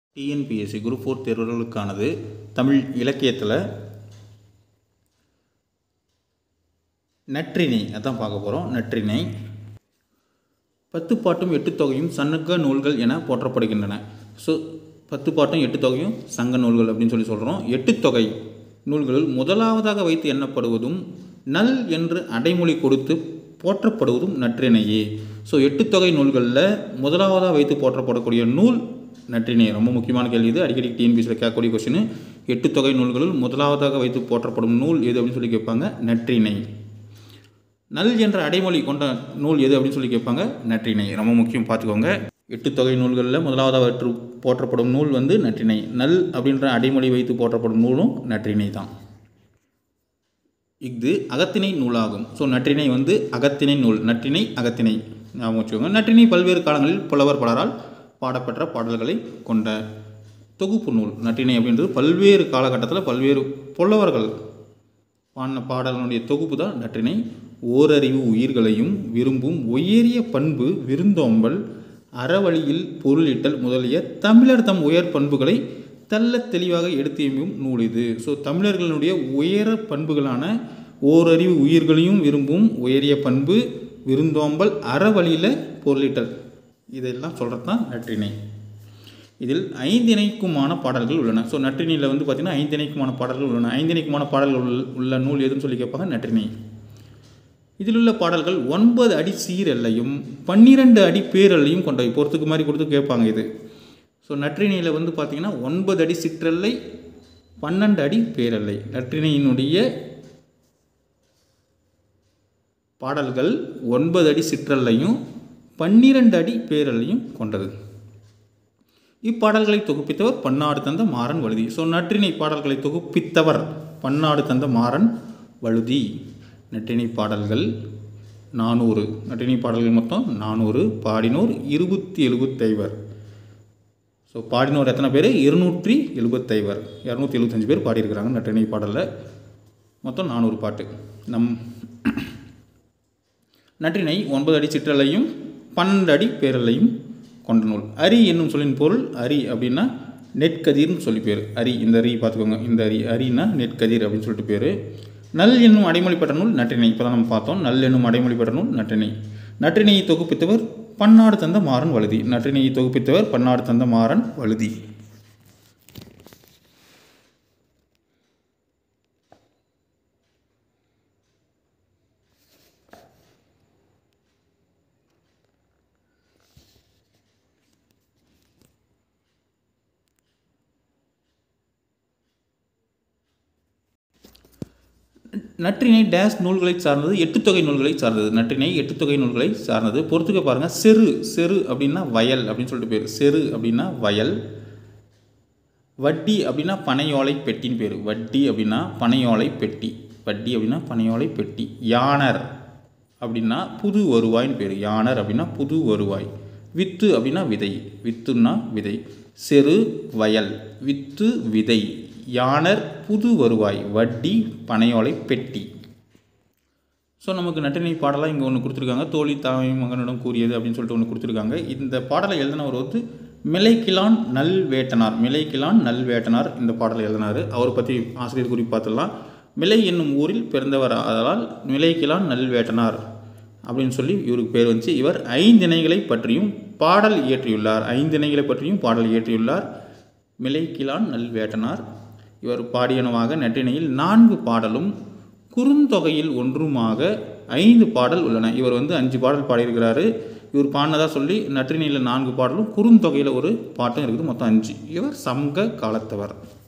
TNPSC group four தேர்வுகளுக்கானது தமிழ் இலக்கியத்தில் நற்றிணை அதான் பார்க்க போகிறோம் நற்றிணை பத்து பாட்டும் எட்டு தொகையும் சங்க நூல்கள் என போற்றப்படுகின்றன ஸோ பத்து பாட்டும் எட்டு தொகையும் சங்க நூல்கள் அப்படின்னு சொல்லி சொல்கிறோம் எட்டு தொகை நூல்களில் முதலாவதாக வைத்து எண்ணப்படுவதும் நல் என்று அடைமொழி கொடுத்து போற்றப்படுவதும் நற்றிணையே ஸோ எட்டு தொகை நூல்களில் முதலாவதாக வைத்து போற்றப்படக்கூடிய நூல் நற்றிணை ரொம்ப முக்கியமான கேள்வி இது அடிக்கடி டிஎன்பிசியில் கேட்கக்கூடிய கொஸ்டின் எட்டு தொகை நூல்களில் முதலாவதாக வைத்து போற்றப்படும் நூல் எது அப்படின்னு சொல்லி கேட்பாங்க நற்றிணை நல் என்ற அடைமொழி கொண்ட நூல் எது அப்படின்னு சொல்லி கேட்பாங்க நற்றிணை ரொம்ப முக்கியம் பார்த்துக்கோங்க எட்டு தொகை நூல்களில் முதலாவதாக வற்று போற்றப்படும் நூல் வந்து நற்றிணை நல் அப்படின்ற அடைமொழி வைத்து போற்றப்படும் நூலும் நற்றிணை தான் இஃது அகத்திணை நூலாகும் ஸோ நற்றிணை வந்து அகத்திணை நூல் நற்றிணை அகத்திணை ஞாபகம் வச்சுக்கோங்க நற்றிணை பல்வேறு காலங்களில் புலவர் பலரால் பாடப்பெற்ற பாடல்களை கொண்ட தொகுப்பு நூல் நற்றிணை அப்படின்றது பல்வேறு காலகட்டத்தில் பல்வேறு புலவர்கள் பாடின பாடல்களுடைய தொகுப்பு தான் நற்றிணை ஓரறிவு உயிர்களையும் விரும்பும் உயரிய பண்பு விருந்தோம்பல் அறவழியில் பொருளீட்டல் முதலிய தமிழர் தம் உயர் பண்புகளை தெள்ளத் தெளிவாக எடுத்தியம்பும் நூல் இது ஸோ தமிழர்களுடைய உயர பண்புகளான ஓரறிவு உயிர்களையும் விரும்பும் உயரிய பண்பு விருந்தோம்பல் அறவழியில் பொருளீட்டல் இதெல்லாம் சொல்கிறது தான் நற்றிணை இதில் ஐந்திணைக்குமான பாடல்கள் உள்ளன ஸோ நற்றிணையில் வந்து பார்த்திங்கன்னா ஐந்திணைக்குமான பாடல்கள் உள்ளன ஐந்திணைக்குமான பாடல்கள் உள்ள- உள்ள நூல் எதுன்னு சொல்லி கேட்பாங்க நற்றிணை இதில் உள்ள பாடல்கள் ஒன்பது அடி சீரெல்லையும் பன்னிரெண்டு அடி பேரெல்லையும் கொண்டவை பொறுத்துக்கு மாதிரி கொடுத்து கேட்பாங்க இது ஸோ நற்றிணையில் வந்து பார்த்திங்கன்னா ஒன்பது அடி சிற்றெல்லை பன்னெண்டு அடி பேரெல்லை நற்றிணையினுடைய பாடல்கள் ஒன்பது அடி சிற்றல்லையும் பன்னிரண்டு அடி பேரல்லையும் கொண்டது இப்பாடல்களை தொகுப்பித்தவர் பன்னாடு தந்த மாறன் வழுதி ஸோ நற்றிணை பாடல்களை தொகுப்பித்தவர் பன்னாடு தந்த மாறன் வழுதி நற்றிணை பாடல்கள் நானூறு நற்றிணை பாடல்கள் மொத்தம் நானூறு பாடினோர் இருபத்தி எழுபத்தைவர் ஸோ பாடினோர் எத்தனை பேர் இருநூற்றி எழுபத்தைவர் இரநூத்தி எழுபத்தஞ்சு பேர் பாடியிருக்கிறாங்க நற்றிணை பாடலில் மொத்தம் நானூறு பாட்டு நம் நற்றினை ஒன்பது அடி சிற்றலையும் பன்னெண்டு அடி பேரலையும் கொண்ட நூல் அரி என்னும் சொல்லின் பொருள் அரி அப்படின்னா நெற்கதிர்னு சொல்லி பேர் அரி இந்த அரி பார்த்துக்கோங்க இந்த அரி அரின்னா நெற்கதிர் அப்படின்னு சொல்லிட்டு பேர் நல் என்னும் அடைமொழி பெற்ற நூல் நற்றினை இப்போ தான் நம்ம பார்த்தோம் நல் என்னும் அடைமொழி பெற்ற நூல் நற்றினை நற்றினையை தொகுப்பித்தவர் பன்னாடு தந்த மாறன் வழுதி நற்றினையை தொகுப்பித்தவர் பன்னாடு தந்த மாறன் வழுதி நற்றினை டேஸ் நூல்களை சார்ந்தது எட்டு தொகை நூல்களை சார்ந்தது நற்றினை எட்டு தொகை நூல்களை சார்ந்தது பொறுத்துக்க பாருங்கள் செரு செரு அப்படின்னா வயல் அப்படின்னு சொல்லிட்டு பேர் செரு அப்படின்னா வயல் வட்டி அப்படின்னா பனையோலை பெட்டின்னு பேர் வட்டி அப்படின்னா பனையோலை பெட்டி வட்டி அப்படின்னா பனையோலை பெட்டி யானர் அப்படின்னா புது வருவாய்ன்னு பேர் யானர் அப்படின்னா புது வருவாய் வித்து அப்படின்னா விதை வித்துன்னா விதை செரு வயல் வித்து விதை யானர் புது வருவாய் வட்டி பனையோலை பெட்டி ஸோ நமக்கு நட்டினை பாடலாக இங்கே ஒன்று கொடுத்துருக்காங்க தோழி தாய் மகனிடம் கூறியது அப்படின்னு சொல்லிட்டு ஒன்று கொடுத்துருக்காங்க இந்த பாடலை எழுதினவர் வந்து மிலைக்கிலான் நல்வேட்டனார் மிலைக்கிலான் நல்வேட்டனார் இந்த பாடலை எழுதினார் அவர் பற்றி ஆசிரியர் குறிப்பு பார்த்துடலாம் மிலை என்னும் ஊரில் பிறந்தவர் ஆதலால் மிலைக்கிலான் நல்வேட்டனார் அப்படின்னு சொல்லி இவருக்கு பேர் வந்துச்சு இவர் ஐந்திணைகளை பற்றியும் பாடல் இயற்றியுள்ளார் ஐந்திணைகளை பற்றியும் பாடல் இயற்றியுள்ளார் மிலைக்கிலான் நல்வேட்டனார் இவர் பாடியனவாக நற்றிணையில் நான்கு பாடலும் குறுந்தொகையில் ஒன்றுமாக ஐந்து பாடல் உள்ளன இவர் வந்து அஞ்சு பாடல் பாடியிருக்கிறாரு இவர் பாடினதா சொல்லி நற்றிணையில் நான்கு பாடலும் குறுந்தொகையில் ஒரு பாட்டும் இருக்குது மொத்தம் அஞ்சு இவர் சங்க காலத்தவர்